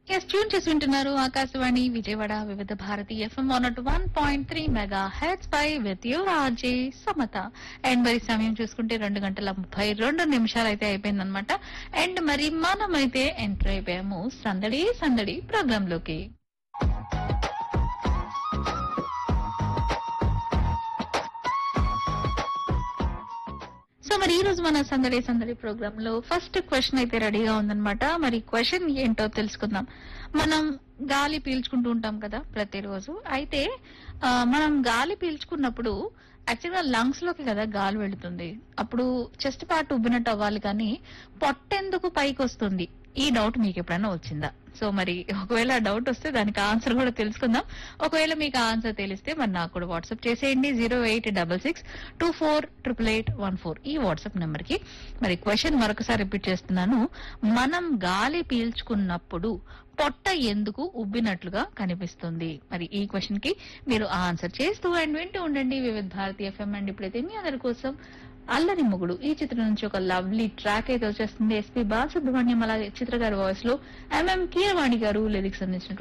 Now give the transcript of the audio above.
yes tune చేసి వింటున్నారు Akashvani Vijayawada Vividh Bharati FM one one point three megahertz పై with you RJ Samata and మరి సమయం చూసుకుంటే రెండు గంటల ముప్పై రెండు నిమిషాలు అయితే అయిపోయిందనమాట అండ్ మరి మనమైతే ఎంటర్ అయిపోయాము సందడి సందడి ప్రోగ్రామ్ లోకి సో మరి ఈ రోజు మన సందడి సందడి ప్రోగ్రామ్ లో ఫస్ట్ క్వశ్చన్ అయితే రెడీగా ఉందన్నమాట మరి క్వశ్చన్ ఏంటో తెలుసుకుందాం మనం గాలి పీల్చుకుంటూ ఉంటాం కదా ప్రతిరోజు అయితే ఆ, మనం గాలి పీల్చుకున్నప్పుడు యాక్చువల్గా లంగ్స్ లోకి కదా గాలి వెళుతుంది అప్పుడు చెస్ట్ పార్ట్ ఉబ్బినట్టు అవ్వాలి కానీ పొట్టెందుకు పైకి వస్తుంది ఈ డౌట్ మీకు ఎప్పుడైనా వచ్చిందా సో మరి ఒకవేళ డౌట్ వస్తే దానికి ఆన్సర్ కూడా తెలుసుకుందాం ఒకవేళ మీకు ఆన్సర్ తెలిస్తే మరి నాకు కూడా వాట్సాప్ చేసేయండి zero eight double six two four triple eight one four ఈ వాట్సాప్ నెంబర్ కి మరి క్వశ్చన్ మరొకసారి రిపీట్ చేస్తున్నాను మనం గాలి పీల్చుకున్నప్పుడు పొట్ట ఎందుకు ఉబ్బినట్లుగా కనిపిస్తుంది మరి ఈ క్వశ్చన్ కి మీరు ఆన్సర్ చేస్తూ అండ్ వింటూ ఉండండి వివిధ భారతి ఎఫ్ఎం అండ్ ఇప్పుడైతే మీ అందరి కోసం అల్లరి మొగుడు ఈ చిత్రం నుంచి ఒక లవ్లీ ట్రాక్ అయితే వచ్చేస్తుంది ఎస్పీ బాలసుబ్రహ్మణ్యం అలాగే చిత్ర గారి వాయిస్ లో ఎంఎం కీరవాణి గారు లిరిక్స్ అందించినటువంటి